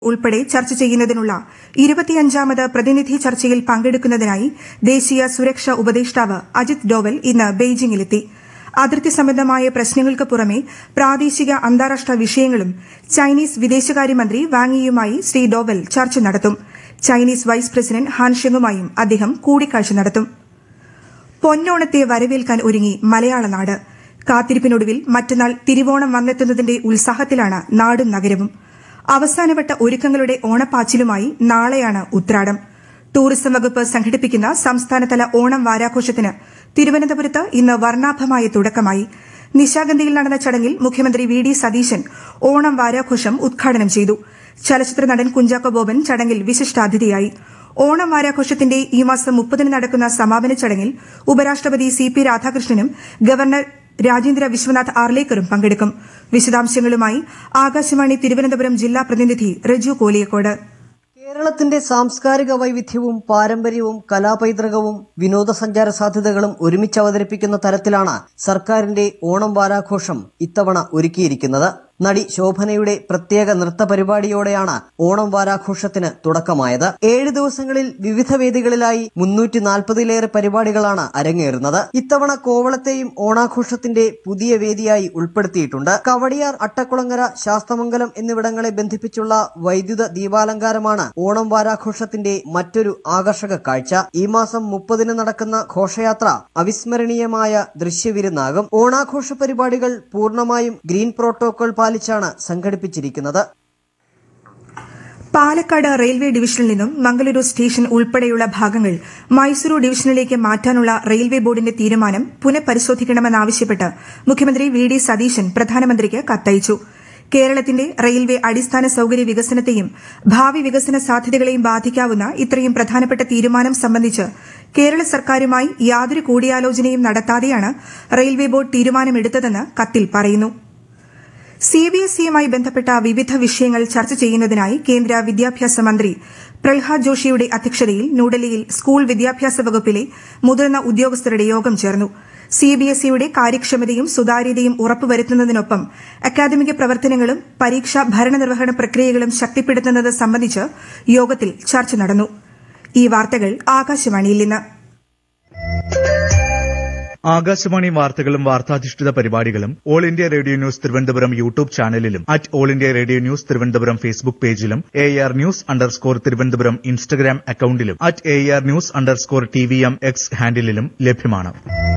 ഉൾപ്പെടെ ചർച്ച ചെയ്യുന്നതിനുള്ള ഇരുപത്തിയഞ്ചാമത് പ്രതിനിധി ചർച്ചയിൽ പങ്കെടുക്കുന്നതിനായി ദേശീയ സുരക്ഷാ ഉപദേഷ്ടാവ് അജിത് ഡോവൽ ഇന്ന് ബെയ്ജിംഗിലെത്തി അതിർത്തി സംബന്ധമായ പ്രശ്നങ്ങൾക്ക് പുറമെ പ്രാദേശിക അന്താരാഷ്ട്ര വിഷയങ്ങളും ചൈനീസ് വിദേശകാര്യമന്ത്രി വാങ്ങിയുമായി ശ്രീ ഡോവൽ ചർച്ച നടത്തും ചൈനീസ് വൈസ് പ്രസിഡന്റ് ഹാൻഷെങ്ങുമായും അദ്ദേഹം കൂടിക്കാഴ്ച നടത്തും പൊന്നോണത്തെ വരവേൽക്കാൻ ഒരുങ്ങി മലയാള നാട് കാത്തിരിപ്പിനൊടുവിൽ മറ്റന്നാൾ തിരുവോണം വന്നെത്തുന്നതിന്റെ ഉത്സാഹത്തിലാണ് നാടും നഗരവും അവസാനവട്ട ഒരുക്കങ്ങളുടെ ഓണപ്പാച്ചിലുമായി നാളെയാണ് ഉത്രാടം ടൂറിസം വകുപ്പ് സംഘടിപ്പിക്കുന്ന സംസ്ഥാനതല ഓണം വാരാഘോഷത്തിന് തിരുവനന്തപുരത്ത് ഇന്ന് വർണ്ണാഭമായ തുടക്കമായി നിശാഗന്ധിയിൽ നടന്ന ചടങ്ങിൽ മുഖ്യമന്ത്രി വി ഡി സതീശൻ ഓണം വാരാഘോഷം ഉദ്ഘാടനം ചെയ്തു ചലച്ചിത്ര നടൻ കുഞ്ചാക്കോ ബോബൻ ചടങ്ങിൽ വിശിഷ്ടാതിഥിയായി ഓണം വാരാഘോഷത്തിന്റെ ഈ മാസം മുപ്പതിന് നടക്കുന്ന സമാപന ചടങ്ങിൽ ഉപരാഷ്ട്രപതി സി പി രാധാകൃഷ്ണനും ഗവർണർ രാജേന്ദ്ര വിശ്വനാഥ് ആർലേക്കറും പങ്കെടുക്കും വിശദാംശങ്ങളുമായി ആകാശവാണി തിരുവനന്തപുരം ജില്ലാ പ്രതിനിധി റജു കോലിയക്കോട് കേരളത്തിന്റെ സാംസ്കാരിക വൈവിധ്യവും പാരമ്പര്യവും കലാപൈതൃകവും വിനോദസഞ്ചാര സാധ്യതകളും ഒരുമിച്ച് അവതരിപ്പിക്കുന്ന തരത്തിലാണ് സർക്കാരിന്റെ ഓണം വാരാഘോഷം ഇത്തവണ ഒരുക്കിയിരിക്കുന്നത് നടി ശോഭനയുടെ പ്രത്യേക നൃത്ത പരിപാടിയോടെയാണ് ഓണം വാരാഘോഷത്തിന് തുടക്കമായത് ഏഴ് ദിവസങ്ങളിൽ വിവിധ വേദികളിലായി മുന്നൂറ്റി നാൽപ്പതിലേറെ പരിപാടികളാണ് അരങ്ങേറുന്നത് ഇത്തവണ കോവളത്തെയും ഓണാഘോഷത്തിന്റെ പുതിയ വേദിയായി ഉൾപ്പെടുത്തിയിട്ടുണ്ട് കവടിയാർ അട്ടക്കുളങ്ങര ശാസ്തമംഗലം എന്നിവിടങ്ങളെ ബന്ധിപ്പിച്ചുള്ള വൈദ്യുത ദീപാലങ്കാരമാണ് ഓണം വാരാഘോഷത്തിന്റെ മറ്റൊരു ആകർഷക കാഴ്ച ഈ മാസം മുപ്പതിന് നടക്കുന്ന ഘോഷയാത്ര അവിസ്മരണീയമായ ദൃശ്യവിരുന്നാകും ഓണാഘോഷ പരിപാടികൾ പൂർണ്ണമായും ഗ്രീൻ പ്രോട്ടോകോൾ പാലിച്ചാണ് സംഘടിപ്പിച്ചിരിക്കുന്നത് പാലക്കാട് റെയിൽവേ ഡിവിഷനിൽ നിന്നും മംഗളൂരു സ്റ്റേഷൻ ഉൾപ്പെടെയുള്ള ഭാഗങ്ങൾ മൈസൂരു ഡിവിഷനിലേക്ക് മാറ്റാനുള്ള റെയിൽവേ ബോർഡിന്റെ തീരുമാനം പുനഃപരിശോധിക്കണമെന്നാവശ്യപ്പെട്ട് മുഖ്യമന്ത്രി വി ഡി സതീശൻ പ്രധാനമന്ത്രിക്ക് കത്തയച്ചു കേരളത്തിന്റെ റെയിൽവേ അടിസ്ഥാന സൌകര്യ വികസനത്തെയും ഭാവി വികസന സാധ്യതകളെയും ബാധിക്കാവുന്ന ഇത്രയും പ്രധാനപ്പെട്ട തീരുമാനം സംബന്ധിച്ച് കേരള സർക്കാരുമായി യാതൊരു കൂടിയാലോചനയും നടത്താതെയാണ് റെയിൽവേ ബോർഡ് തീരുമാനമെടുത്തതെന്ന് കത്തിൽ പറയുന്നു സിബിഎസ്ഇയുമായി ബന്ധപ്പെട്ട വിവിധ വിഷയങ്ങൾ ചർച്ച ചെയ്യുന്നതിനായി കേന്ദ്ര വിദ്യാഭ്യാസ മന്ത്രി പ്രഹ്ലാദ് ജോഷിയുടെ അധ്യക്ഷതയിൽ ന്യൂഡൽഹിയിൽ സ്കൂൾ വിദ്യാഭ്യാസ വകുപ്പിലെ മുതിർന്ന ഉദ്യോഗസ്ഥരുടെ യോഗം ചേർന്നു സിബിഎസ്ഇയുടെ കാര്യക്ഷമതയും സുതാര്യതയും ഉറപ്പുവരുത്തുന്നതിനൊപ്പം അക്കാദമിക പ്രവർത്തനങ്ങളും പരീക്ഷാ ഭരണനിർവഹണ പ്രക്രിയകളും ശക്തിപ്പെടുത്തുന്നത് സംബന്ധിച്ച് യോഗത്തിൽ ചർച്ച നടന്നു ഈ വാർത്തകൾ ആകാശവാണിയിൽ നിന്ന് ആകാശവാണി വാർത്തകളും വാർത്താധിഷ്ഠിത പരിപാടികളും All India Radio news Thiruvananthapuram YouTube ചാനലിലും at All India Radio news Thiruvananthapuram Facebook പേജിലും A R news underscore Thiruvananthapuram Instagram അക്കൌണ്ടിലും at A R news underscore T V M X ഹാൻഡിലും ലഭ്യമാണ്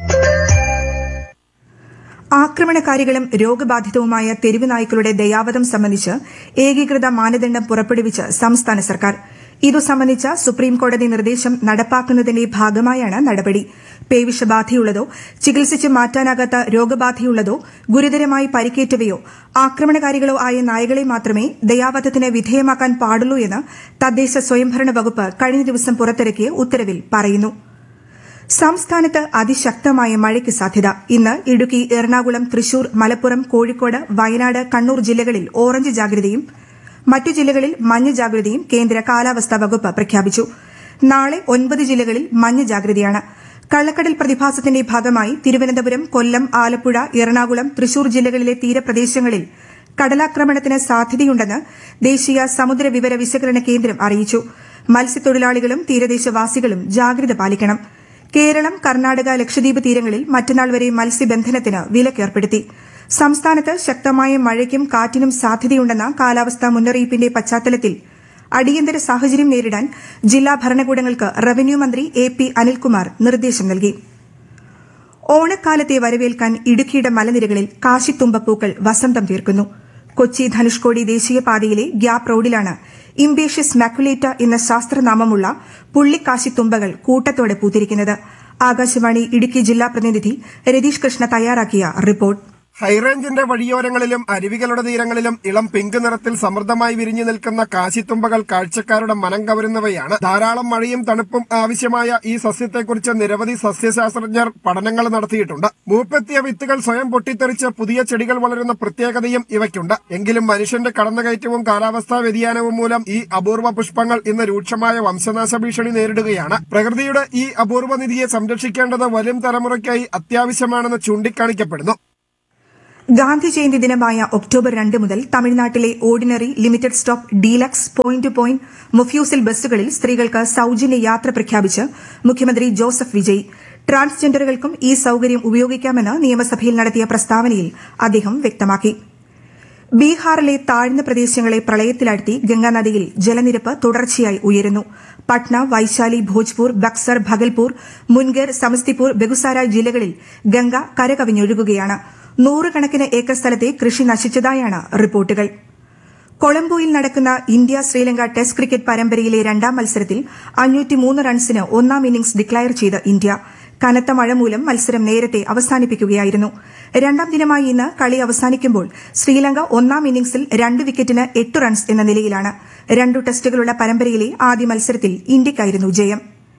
ആക്രമണകാരികളും രോഗബാധിതവുമായ തെരുവ് നായ്ക്കളുടെ ദയാവധം സംബന്ധിച്ച് ഏകീകൃത മാനദണ്ഡം പുറപ്പെടുവിച്ച് സംസ്ഥാന സർക്കാർ ഇതു സംബന്ധിച്ച സുപ്രീംകോടതി നിർദ്ദേശം നടപ്പാക്കുന്നതിന്റെ ഭാഗമായാണ് നടപടി പേവിഷബാധയുള്ളതോ ചികിത്സിച്ച് മാറ്റാനാകാത്ത രോഗബാധയുള്ളതോ ഗുരുതരമായി പരിക്കേറ്റവയോ ആക്രമണകാരികളോ ആയ നായകളെ മാത്രമേ ദയാവധത്തിന് വിധേയമാക്കാൻ പാടുള്ളൂ എന്ന് തദ്ദേശ സ്വയംഭരണ വകുപ്പ് കഴിഞ്ഞ ദിവസം പുറത്തിറക്കിയ ഉത്തരവിൽ പറയുന്നു സംസ്ഥാനത്ത് അതിശക്തമായ മഴയ്ക്ക് സാധ്യത ഇന്ന് ഇടുക്കി എറണാകുളം തൃശൂർ മലപ്പുറം കോഴിക്കോട് വയനാട് കണ്ണൂർ ജില്ലകളിൽ ഓറഞ്ച് ജാഗ്രതയും മറ്റു ജില്ലകളിൽ മഞ്ഞ ജാഗ്രതയും കേന്ദ്ര കാലാവസ്ഥാ വകുപ്പ് പ്രഖ്യാപിച്ചു നാളെ ഒൻപത് ജില്ലകളിൽ മഞ്ഞ ജാഗ്രതയാണ് കള്ളക്കടൽ പ്രതിഭാസത്തിന്റെ ഭാഗമായി തിരുവനന്തപുരം കൊല്ലം ആലപ്പുഴ എറണാകുളം തൃശൂർ ജില്ലകളിലെ തീരപ്രദേശങ്ങളിൽ കടലാക്രമണത്തിന് സാധ്യതയുണ്ടെന്ന് ദേശീയ സമുദ്ര വിവര വിശകലന കേന്ദ്രം അറിയിച്ചു മത്സ്യത്തൊഴിലാളികളും തീരദേശവാസികളും ജാഗ്രത പാലിക്കണം കേരളം കർണാടക ലക്ഷദ്വീപ് തീരങ്ങളിൽ മറ്റന്നാൾ വരെ മത്സ്യബന്ധനത്തിന് വിലക്കേർപ്പെടുത്തി സംസ്ഥാനത്ത് ശക്തമായ മഴയ്ക്കും കാറ്റിനും സാധ്യതയുണ്ടെന്ന കാലാവസ്ഥാ മുന്നറിയിപ്പിന്റെ പശ്ചാത്തലത്തിൽ അടിയന്തര സാഹചര്യം നേരിടാൻ ജില്ലാ ഭരണകൂടങ്ങൾക്ക് റവന്യൂ മന്ത്രി എ പി അനിൽകുമാർ നിർദ്ദേശം നൽകി ഓണക്കാലത്തെ വരവേൽക്കാൻ ഇടുക്കിയുടെ മലനിരകളിൽ കാശിത്തുമ്പപ്പൂക്കൾ വസന്തം തീർക്കുന്നു കൊച്ചി ധനുഷ്കോടി ദേശീയപാതയിലെ ഗ്യാപ് റോഡിലാണ് ഇംബേഷ്യസ് മാക്കുലേറ്റ എന്ന ശാസ്ത്രനാമമുള്ള പുള്ളിക്കാശിത്തുമ്പകൾ കൂട്ടത്തോടെ പൂത്തിരിക്കുന്നത് ആകാശവാണി ഇടുക്കി ജില്ലാ പ്രതിനിധി രതീഷ് കൃഷ്ണ തയ്യാറാക്കിയ റിപ്പോർട്ട് ഹൈറേഞ്ചിന്റെ വഴിയോരങ്ങളിലും അരുവികളുടെ തീരങ്ങളിലും ഇളം പിങ്ക് നിറത്തിൽ സമൃദ്ധമായി വിരിഞ്ഞു നിൽക്കുന്ന കാശിത്തുമ്പകൾ കാഴ്ചക്കാരുടെ മനം കവരുന്നവയാണ് ധാരാളം മഴയും തണുപ്പും ആവശ്യമായ ഈ സസ്യത്തെക്കുറിച്ച് നിരവധി സസ്യശാസ്ത്രജ്ഞർ പഠനങ്ങൾ നടത്തിയിട്ടുണ്ട് മൂപ്പെത്തിയ വിത്തുകൾ സ്വയം പൊട്ടിത്തെറിച്ച് പുതിയ ചെടികൾ വളരുന്ന പ്രത്യേകതയും ഇവയ്ക്കുണ്ട് എങ്കിലും മനുഷ്യന്റെ കടന്നുകയറ്റവും കാലാവസ്ഥാ വ്യതിയാനവും മൂലം ഈ അപൂർവ പുഷ്പങ്ങൾ ഇന്ന് രൂക്ഷമായ വംശനാശ ഭീഷണി നേരിടുകയാണ് പ്രകൃതിയുടെ ഈ അപൂർവ നിധിയെ സംരക്ഷിക്കേണ്ടത് വരും തലമുറയ്ക്കായി അത്യാവശ്യമാണെന്ന് ചൂണ്ടിക്കാണിക്കപ്പെടുന്നു ഗാന്ധി ജയന്തി ദിനമായ ഒക്ടോബർ രണ്ട് മുതൽ തമിഴ്നാട്ടിലെ ordinary limited stop deluxe point to point മുഫ്യൂസിൽ ബസ്സുകളിൽ സ്ത്രീകൾക്ക് സൌജന്യ യാത്ര പ്രഖ്യാപിച്ച് മുഖ്യമന്ത്രി ജോസഫ് വിജയ് ട്രാൻസ്ജെൻഡറുകൾക്കും ഈ സൌകര്യം ഉപയോഗിക്കാമെന്ന് നിയമസഭയിൽ നടത്തിയ പ്രസ്താവനയിൽ അദ്ദേഹം വ്യക്തമാക്കി ബീഹാറിലെ താഴ്ന്ന പ്രദേശങ്ങളെ പ്രളയത്തിലാഴ്ത്തി ഗംഗാനദിയിൽ ജലനിരപ്പ് തുടർച്ചയായി ഉയരുന്നു പട്ന വൈശാലി ഭോജ്പൂർ ബക്സർ ഭഗൽപൂർ മുൻഗർ സമസ്തിപൂർ ബെഗുസാരായ് ജില്ലകളിൽ ഗംഗ കരകവിഞ്ഞൊഴുകുകയാണ് നൂറുകണക്കിന് ഏക്കർ സ്ഥലത്തെ കൃഷി നശിച്ചതായാണ് റിപ്പോർട്ടുകൾ കൊളംബോയിൽ നടക്കുന്ന ഇന്ത്യ ശ്രീലങ്ക ടെസ്റ്റ് ക്രിക്കറ്റ് പരമ്പരയിലെ രണ്ടാം മത്സരത്തിൽ റൺസിന് ഒന്നാം ഇന്നിംഗ്സ് ഡിക്ലയർ ചെയ്ത് ഇന്ത്യ കനത്ത മഴ മൂലം മത്സരം നേരത്തെ അവസാനിപ്പിക്കുകയായിരുന്നു രണ്ടാം ദിനമായി ഇന്ന് കളി അവസാനിക്കുമ്പോൾ ശ്രീലങ്ക ഒന്നാം ഇന്നിംഗ്സിൽ രണ്ട് വിക്കറ്റിന് എട്ട് റൺസ് എന്ന നിലയിലാണ് രണ്ടു ടെസ്റ്റുകളുള്ള പരമ്പരയിലെ ആദ്യ മത്സരത്തിൽ ഇന്ത്യയ്ക്കായിരുന്നു ജയം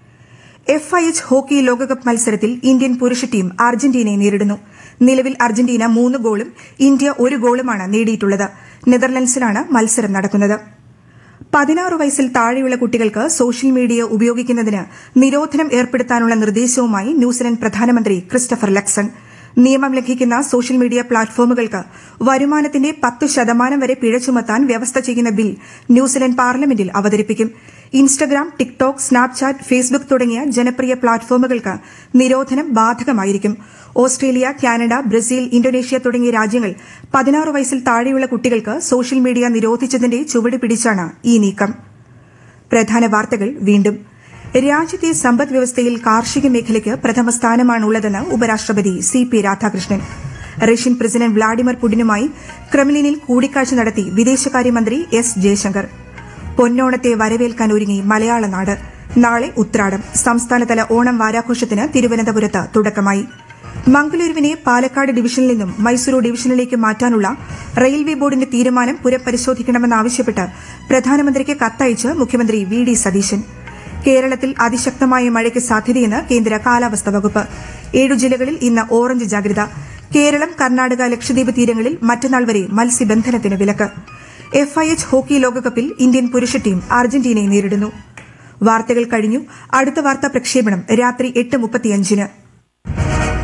എഫ് ഐ എച്ച് ഹോക്കി ലോകകപ്പ് മത്സരത്തിൽ ഇന്ത്യൻ പുരുഷ ടീം അർജന്റീനയെ നേരിടുന്നു നിലവിൽ അർജന്റീന മൂന്ന് ഗോളും ഇന്ത്യ ഒരു ഗോളുമാണ് നേടിയിട്ടുള്ളത് നെതർലൻഡ്സിലാണ് മത്സരം നടക്കുന്നത് പതിനാറ് വയസ്സിൽ താഴെയുള്ള കുട്ടികൾക്ക് സോഷ്യൽ മീഡിയ ഉപയോഗിക്കുന്നതിന് നിരോധനം ഏർപ്പെടുത്താനുള്ള നിർദ്ദേശവുമായി ന്യൂസിലൻഡ് പ്രധാനമന്ത്രി ക്രിസ്റ്റഫർ ലക്സൺ നിയമം ലംഘിക്കുന്ന സോഷ്യൽ മീഡിയ പ്ലാറ്റ്ഫോമുകൾക്ക് വരുമാനത്തിന്റെ പത്ത് ശതമാനം വരെ പിഴ ചുമത്താൻ വ്യവസ്ഥ ചെയ്യുന്ന ബിൽ ന്യൂസിലൻഡ് പാർലമെന്റിൽ അവതരിപ്പിക്കും ഇൻസ്റ്റഗ്രാം ടിക്ടോക്ക് സ്നാപ്ചാറ്റ് ഫേസ്ബുക്ക് തുടങ്ങിയ ജനപ്രിയ പ്ലാറ്റ്ഫോമുകൾക്ക് നിരോധനം ബാധകമായിരിക്കും ഓസ്ട്രേലിയ കാനഡ ബ്രസീൽ ഇന്തോനേഷ്യ തുടങ്ങിയ രാജ്യങ്ങൾ പതിനാറ് വയസ്സിൽ താഴെയുള്ള കുട്ടികൾക്ക് സോഷ്യൽ മീഡിയ നിരോധിച്ചതിന്റെ ചുവട് പിടിച്ചാണ് ഈ നീക്കം പ്രധാന വാർത്തകൾ വീണ്ടും രാജ്യത്തെ സമ്പദ് വ്യവസ്ഥയിൽ കാർഷിക മേഖലയ്ക്ക് പ്രഥമ സ്ഥാനമാണുള്ളതെന്ന് ഉപരാഷ്ട്രപതി C P Radhakrishnan Russian president Vladimir പുടിനുമായി ക്രെംലിനിൽ കൂടിക്കാഴ്ച നടത്തി വിദേശകാര്യമന്ത്രി എസ് ജയശങ്കർ പൊന്നോണത്തെ വരവേൽക്കാൻ ഒരുങ്ങി മലയാള നാട് നാളെ ഉത്രാടം സംസ്ഥാനതല ഓണം വാരാഘോഷത്തിന് തിരുവനന്തപുരത്ത് തുടക്കമായി മംഗളൂരുവിനെ പാലക്കാട് ഡിവിഷനിൽ നിന്നും മൈസൂരു ഡിവിഷനിലേക്ക് മാറ്റാനുള്ള റെയിൽവേ ബോർഡിന്റെ തീരുമാനം പുനഃപരിശോധിക്കണമെന്നാവശ്യപ്പെട്ട് പ്രധാനമന്ത്രിക്ക് കത്തയച്ച് മുഖ്യമന്ത്രി വി ഡി സതീശൻ കേരളത്തിൽ അതിശക്തമായ മഴയ്ക്ക് സാധ്യതയെന്ന് കേന്ദ്ര കാലാവസ്ഥാ വകുപ്പ് ഏഴു ജില്ലകളിൽ ഇന്ന് ഓറഞ്ച് ജാഗ്രത കേരളം കർണാടക ലക്ഷദ്വീപ് തീരങ്ങളിൽ മറ്റന്നാൾ വരെ മത്സ്യബന്ധനത്തിന് വിലക്ക് എഫ്ഐഎച്ച് ഹോക്കി ലോകകപ്പിൽ ഇന്ത്യൻ പുരുഷ ടീം അർജന്റീനയെ നേരിടുന്നു വാർത്തകൾ കഴിഞ്ഞു അടുത്ത വാർത്താ പ്രക്ഷേപണം രാത്രി എട്ട് മുപ്പത്തിയഞ്ചിന്